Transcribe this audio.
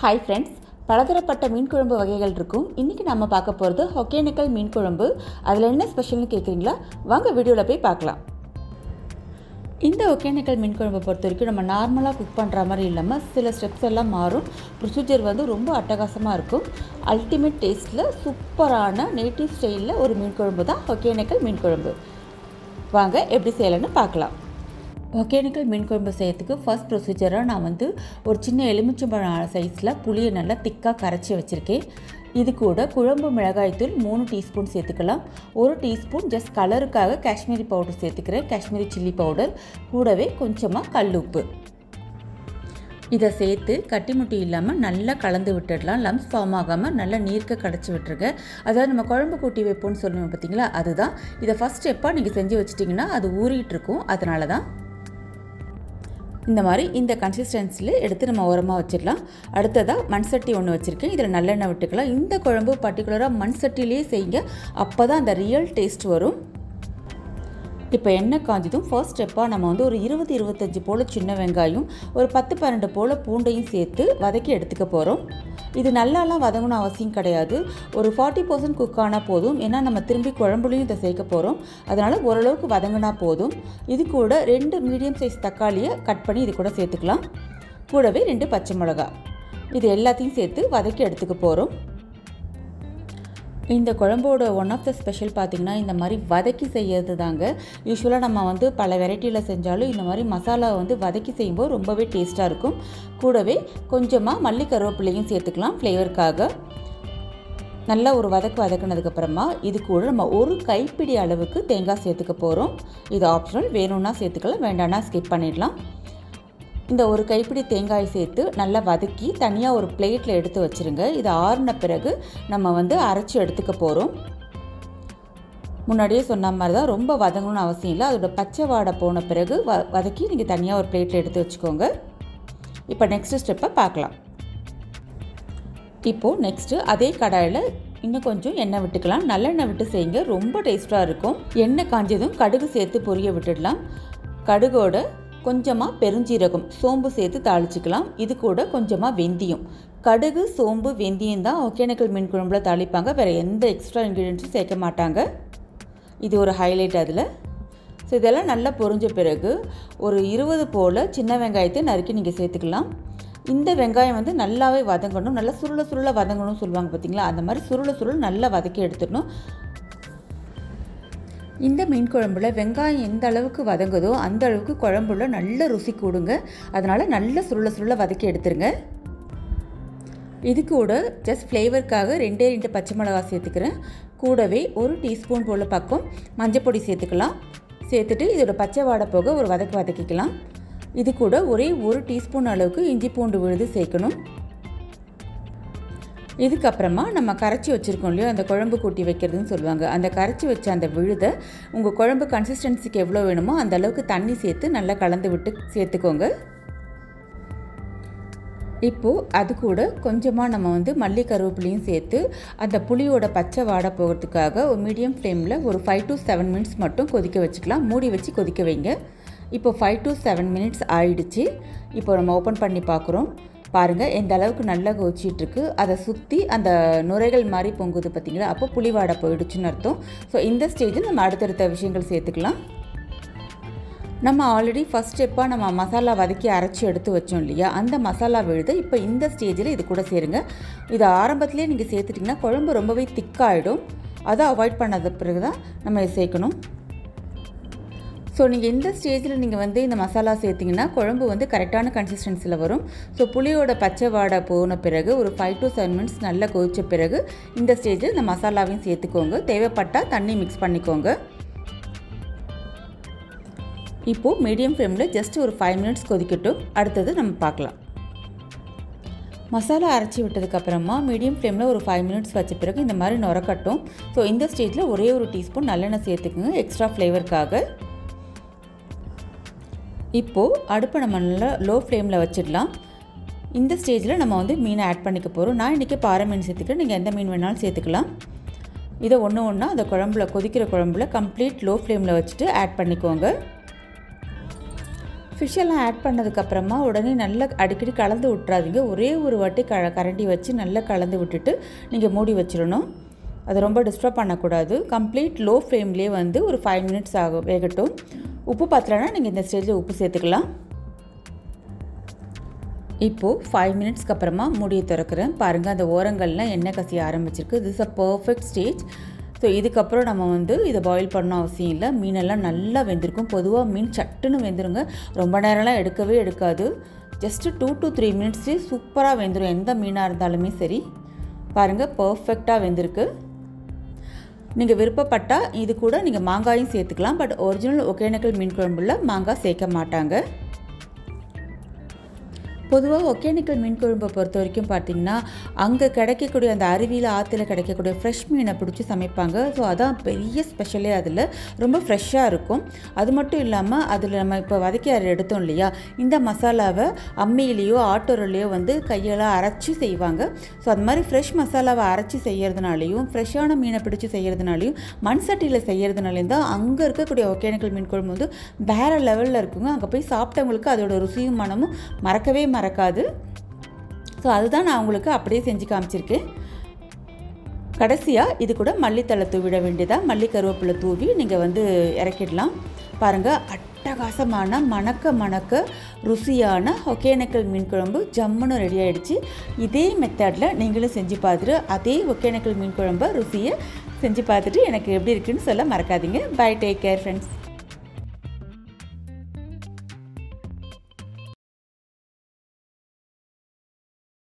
hi friends பலதரப்பட்ட மீன் குழம்பு வகைகள் இருக்கும் இன்றைக்கி நம்ம பார்க்க போகிறது ஒகேனக்கல் மீன் குழம்பு அதில் என்ன ஸ்பெஷல்னு கேட்குறீங்களா வாங்க வீடியோவில் போய் பார்க்கலாம் இந்த ஒகேனக்கல் மீன் குழம்பை பொறுத்த வரைக்கும் நம்ம நார்மலாக குக் பண்ணுற மாதிரி இல்லாமல் சில ஸ்டெப்ஸ் எல்லாம் மாறும் ப்ரொசீஜர் வந்து ரொம்ப அட்டகாசமாக இருக்கும் அல்டிமேட் டேஸ்ட்டில் சூப்பரான நேட்டிவ் ஸ்டைலில் ஒரு மீன் குழம்பு தான் ஒகேனக்கல் மீன் குழம்பு வாங்க எப்படி செய்யலைன்னு பார்க்கலாம் ஒகேனக்கல் மீன் குழம்பு செய்யறதுக்கு ஃபர்ஸ்ட் ப்ரொசீஜராக நான் வந்து ஒரு சின்ன எலுமிச்சம்பழம் சைஸில் புளியை நல்லா திக்காக கரைச்சி வச்சுருக்கேன் இது கூட குழம்பு மிளகாய்த்தூள் மூணு டீஸ்பூன் சேர்த்துக்கலாம் ஒரு டீஸ்பூன் ஜஸ்ட் கலருக்காக காஷ்மீரி பவுடர் சேர்த்துக்கிறேன் காஷ்மீரி சில்லி பவுடர் கூடவே கொஞ்சமாக கல்லுப்பு இதை சேர்த்து கட்டி முட்டி இல்லாமல் நல்லா கலந்து விட்டுடலாம் லம்ஸ் ஃபார்ம் ஆகாமல் நல்லா நீர்க்க கடைச்சி விட்டுருங்க அதாவது நம்ம குழம்பு கூட்டி வைப்போம்னு சொல்லுவோம் பார்த்தீங்களா அதுதான் இதை ஃபஸ்ட் ஸ்டெப்பாக நீங்கள் செஞ்சு வச்சிட்டிங்கன்னா அது ஊறிட்டு இருக்கும் அதனால தான் இந்த மாதிரி இந்த கன்சிஸ்டன்சியில் எடுத்து நம்ம உரமாக வச்சிடலாம் அடுத்ததாக மண் சட்டி ஒன்று வச்சுருக்கேன் இதில் நல்லெண்ணெய் விட்டுக்கலாம் இந்த குழம்பு பர்டிகுலராக மண் சட்டிலேயே செய்யுங்க அப்போ தான் அந்த ரியல் டேஸ்ட் வரும் இப்போ எண்ணெய் காஞ்சதும் ஃபர்ஸ்ட் ஸ்டெப்பாக நம்ம வந்து ஒரு இருபது இருபத்தஞ்சி போல் சின்ன வெங்காயம் ஒரு பத்து பன்னெண்டு போல் பூண்டையும் சேர்த்து வதக்கி எடுத்துக்க போகிறோம் இது நல்லாலாம் வதங்கணும் அவசியம் கிடையாது ஒரு ஃபார்ட்டி பர்சன்ட் குக் ஆனால் போதும் ஏன்னா நம்ம திரும்பி குழம்புலையும் இதை சேர்க்க போகிறோம் அதனால் ஓரளவுக்கு வதங்கினா போதும் இது கூட ரெண்டு மீடியம் சைஸ் தக்காளியை கட் பண்ணி இது கூட சேர்த்துக்கலாம் கூடவே ரெண்டு பச்சை மிளகா இது எல்லாத்தையும் சேர்த்து வதக்கி எடுத்துக்க போகிறோம் இந்த குழம்போட ஒன் ஆஃப் த ஸ்பெஷல் பார்த்திங்கன்னா இந்த மாதிரி வதக்கி செய்யறது தாங்க யூஸ்வலாக நம்ம வந்து பல வெரைட்டியில் செஞ்சாலும் இந்த மாதிரி மசாலா வந்து வதக்கி செய்யும்போது ரொம்பவே டேஸ்ட்டாக இருக்கும் கூடவே கொஞ்சமாக மல்லி கருவேப்பிலையும் சேர்த்துக்கலாம் ஃப்ளேவருக்காக நல்லா ஒரு வதக்கு வதக்குனதுக்கப்புறமா இது கூட நம்ம ஒரு கைப்பிடி அளவுக்கு தேங்காய் சேர்த்துக்க போகிறோம் இது ஆப்ஷனல் வேணும்னா சேர்த்துக்கலாம் வேண்டாம்னா ஸ்கிப் பண்ணிடலாம் இந்த ஒரு கைப்பிடி தேங்காய் சேர்த்து நல்லா வதக்கி தனியாக ஒரு பிளேட்டில் எடுத்து வச்சுருங்க இது ஆறின பிறகு நம்ம வந்து அரைச்சி எடுத்துக்க போகிறோம் முன்னாடியே சொன்ன மாதிரி தான் ரொம்ப வதங்கணும்னு அவசியம் இல்லை அதோட பச்சை வாடை போன பிறகு வ வதக்கி நீங்கள் தனியாக ஒரு பிளேட்டில் எடுத்து வச்சுக்கோங்க இப்போ நெக்ஸ்ட்டு ஸ்டெப்பை பார்க்கலாம் இப்போது நெக்ஸ்ட்டு அதே கடாயில் இன்னும் கொஞ்சம் எண்ணெய் விட்டுக்கலாம் நல்லெண்ணெய் விட்டு செய்யுங்க ரொம்ப டேஸ்ட்டாக இருக்கும் எண்ணெய் காஞ்சதும் கடுகு சேர்த்து பொரிய விட்டுடலாம் கடுகோட கொஞ்சமாக பெருஞ்சீரகம் சோம்பு சேர்த்து தாளிச்சிக்கலாம் இது கூட கொஞ்சமாக வெந்தயம் கடுகு சோம்பு வெந்தயம் தான் ஒகேனக்கல் மீன் குழம்புல தாளிப்பாங்க வேறு எந்த எக்ஸ்ட்ரா இன்க்ரீடியன்ஸும் சேர்க்க மாட்டாங்க இது ஒரு ஹைலைட் அதில் ஸோ இதெல்லாம் நல்லா பொரிஞ்ச பிறகு ஒரு இருபது போல் சின்ன வெங்காயத்தை நறுக்கி நீங்கள் சேர்த்துக்கலாம் இந்த வெங்காயம் வந்து நல்லாவே வதங்கணும் நல்லா சுருள சுருள வதங்கணும்னு சொல்லுவாங்க பார்த்தீங்களா அந்த மாதிரி சுருள சுருள் நல்லா வதக்கி எடுத்துடணும் இந்த மீன் குழம்புல வெங்காயம் எந்த அளவுக்கு வதங்குதோ அந்த அளவுக்கு குழம்புல நல்ல ருசி கூடுங்க அதனால் நல்ல சுருள சுருள வதக்கி எடுத்துருங்க இது கூட ஜஸ்ட் ஃப்ளேவருக்காக ரெண்டே ரெண்டு பச்சை மிளகா சேர்த்துக்கிறேன் கூடவே ஒரு டீஸ்பூன் போல் பக்கம் மஞ்சப்பொடி சேர்த்துக்கலாம் சேர்த்துட்டு இதோட பச்சை வாடை போக ஒரு வதக்கு வதக்கிக்கலாம் இது கூட ஒரே ஒரு டீஸ்பூன் அளவுக்கு இஞ்சி பூண்டு விழுது சேர்க்கணும் இதுக்கப்புறமா நம்ம கரைச்சி வச்சுருக்கோம் இல்லையோ அந்த குழம்பு கூட்டி வைக்கிறதுன்னு சொல்லுவாங்க அந்த கரைச்சி வச்ச அந்த விழுதை உங்கள் குழம்பு கன்சிஸ்டன்சிக்கு எவ்வளோ வேணுமோ அந்த அளவுக்கு தண்ணி சேர்த்து நல்லா கலந்து விட்டு சேர்த்துக்கோங்க இப்போது அது கூட கொஞ்சமாக நம்ம வந்து மல்லி கருவேப்பிலையும் சேர்த்து அந்த புளியோட பச்சை வாடை போகிறதுக்காக ஒரு மீடியம் ஃப்ளேமில் ஒரு ஃபைவ் டு செவன் மினிட்ஸ் மட்டும் கொதிக்க வச்சுக்கலாம் மூடி வச்சு கொதிக்க வைங்க இப்போ ஃபைவ் டு செவன் மினிட்ஸ் ஆயிடுச்சு இப்போ நம்ம ஓப்பன் பண்ணி பார்க்குறோம் பாருங்கள் எந்த அளவுக்கு நல்லா கொதிச்சிட்ருக்கு அதை சுற்றி அந்த நுரைகள் மாதிரி பொங்குது பார்த்தீங்களா அப்போ புளிவாடை போயிடுச்சுன்னு அர்த்தம் ஸோ இந்த ஸ்டேஜில் நம்ம அடுத்தடுத்த விஷயங்கள் சேர்த்துக்கலாம் நம்ம ஆல்ரெடி ஃபஸ்ட் ஸ்டெப்பாக நம்ம மசாலா வதக்கி அரைச்சி எடுத்து வச்சோம் இல்லையா அந்த மசாலா விழுது இப்போ இந்த ஸ்டேஜில் இது கூட சேருங்க இதை ஆரம்பத்துலேயே நீங்கள் சேர்த்துட்டிங்கன்னா குழம்பு ரொம்பவே திக்காகிடும் அதை அவாய்ட் பண்ணது பிறகு தான் நம்ம இதை சேர்க்கணும் ஸோ நீங்கள் இந்த ஸ்டேஜில் நீங்கள் வந்து இந்த மசாலா சேர்த்திங்கன்னா குழம்பு வந்து கரெக்டான கன்சிஸ்டன்சியில் வரும் ஸோ புளியோட பச்சை வாடை போன பிறகு ஒரு ஃபைவ் டு செவன் மினிட்ஸ் நல்லா கொதித்த பிறகு இந்த ஸ்டேஜில் இந்த மசாலாவையும் சேர்த்துக்கோங்க தேவைப்பட்டால் தண்ணி மிக்ஸ் பண்ணிக்கோங்க இப்போது மீடியம் ஃப்ளேமில் ஜஸ்ட் ஒரு ஃபைவ் மினிட்ஸ் கொதிக்கட்டும் அடுத்தது நம்ம பார்க்கலாம் மசாலா அரைச்சி விட்டதுக்கப்புறமா மீடியம் ஃப்ளேமில் ஒரு ஃபைவ் மினிட்ஸ் வச்ச பிறகு இந்த மாதிரி நுரக்கட்டும் ஸோ இந்த ஸ்டேஜில் ஒரே ஒரு டீஸ்பூன் நல்லெண்ணெய் சேர்த்துக்குங்க எக்ஸ்ட்ரா ஃப்ளேவருக்காக இப்போது அடுப்பை நம்ம நல்லா லோ ஃப்ளேமில் வச்சிடலாம் இந்த ஸ்டேஜில் நம்ம வந்து மீனை ஆட் பண்ணிக்க போகிறோம் நான் இன்றைக்கி பாறை மீன் சேர்த்துக்கிறேன் நீங்கள் எந்த மீன் வேணாலும் சேர்த்துக்கலாம் இதை ஒன்று ஒன்றா அந்த குழம்புல கொதிக்கிற குழம்புல கம்ப்ளீட் லோ ஃப்ளேமில் வச்சுட்டு ஆட் பண்ணிக்கோங்க ஃபிஷ் எல்லாம் ஆட் பண்ணதுக்கப்புறமா உடனே நல்லா அடிக்கடி கலந்து விட்றாதீங்க ஒரே ஒரு வாட்டி க கரண்டி வச்சு நல்லா கலந்து விட்டுட்டு நீங்கள் மூடி வச்சிடணும் அது ரொம்ப டிஸ்டர்ப் பண்ணக்கூடாது கம்ப்ளீட் லோ ஃப்ளேம்லேயே வந்து ஒரு ஃபைவ் மினிட்ஸ் ஆகும் வேகட்டும் உப்பு பத்தலைன்னா நீங்கள் இந்த ஸ்டேஜில் உப்பு சேர்த்துக்கலாம் இப்போது ஃபைவ் மினிட்ஸ்க்கு அப்புறமா மூடியை திறக்கிறேன் பாருங்கள் அந்த ஓரங்கள்லாம் எண்ணெய் கசிய ஆரம்பிச்சிருக்கு this a perfect stage so இதுக்கப்புறம் நம்ம வந்து இதை பாயில் பண்ண அவசியம் இல்லை மீனெல்லாம் நல்லா வெந்திருக்கும் பொதுவாக மீன் சட்டுன்னு வெந்துருங்க ரொம்ப நேரம்லாம் எடுக்கவே எடுக்காது ஜஸ்ட்டு டூ டு த்ரீ மினிட்ஸ்லேயே சூப்பராக வெந்துடும் எந்த மீனாக இருந்தாலுமே சரி பாருங்கள் பர்ஃபெக்டாக வெந்திருக்கு நீங்கள் விருப்பப்பட்டால் இது கூட நீங்கள் மாங்காயும் சேர்த்துக்கலாம் பட் ஒரிஜினல் ஒகேனக்கல் மீன் குழம்புல மாங்காய் சேர்க்க மாட்டாங்க பொதுவாக ஒகேனக்கல் மீன் குழம்பை பொறுத்த வரைக்கும் பார்த்தீங்கன்னா அங்கே கிடைக்கக்கூடிய அந்த அருவியில் ஆற்றுல கிடைக்கக்கூடிய ஃப்ரெஷ் மீனை பிடிச்சி சமைப்பாங்க ஸோ அதான் பெரிய ஸ்பெஷலே அதில் ரொம்ப ஃப்ரெஷ்ஷாக இருக்கும் அது மட்டும் இல்லாமல் அதில் நம்ம இப்போ வதக்கி அதை எடுத்தோம் இல்லையா இந்த மசாலாவை அம்மியிலேயோ ஆட்டோரிலையோ வந்து கையால் அரைச்சி செய்வாங்க ஸோ அது மாதிரி ஃப்ரெஷ் மசாலாவை அரைச்சி செய்கிறதுனாலையும் ஃப்ரெஷ்ஷான மீனை பிடிச்சி செய்கிறதுனாலையும் மண் சட்டியில் செய்கிறதுனாலையும் தான் அங்கே இருக்கக்கூடிய ஒகேனக்கல் மீன் குழம்பு வந்து வேறு லெவலில் இருக்குங்க அங்கே போய் சாப்பிட்டவங்களுக்கு அதோட ருசியும் மனமும் மறக்கவே மறக்காது ஸோ அதுதான் நான் உங்களுக்கு அப்படியே செஞ்சு காமிச்சிருக்கேன் கடைசியாக இது கூட மல்லித்தலை தூவிட வேண்டியதாக மல்லி கருவேப்பிலை தூவி நீங்கள் வந்து இறக்கிடலாம் பாருங்கள் அட்டகாசமான மணக்க மணக்க ருசியான ஒகேனக்கல் மீன் குழம்பு ஜம்முன்னு ரெடி ஆகிடுச்சு இதே மெத்தடில் நீங்களும் செஞ்சு பார்த்துட்டு அதே ஒகேனக்கல் மீன் குழம்பை ருசியை செஞ்சு பார்த்துட்டு எனக்கு எப்படி இருக்குன்னு சொல்ல மறக்காதீங்க பை டேக் கேர் ஃப்ரெண்ட்ஸ்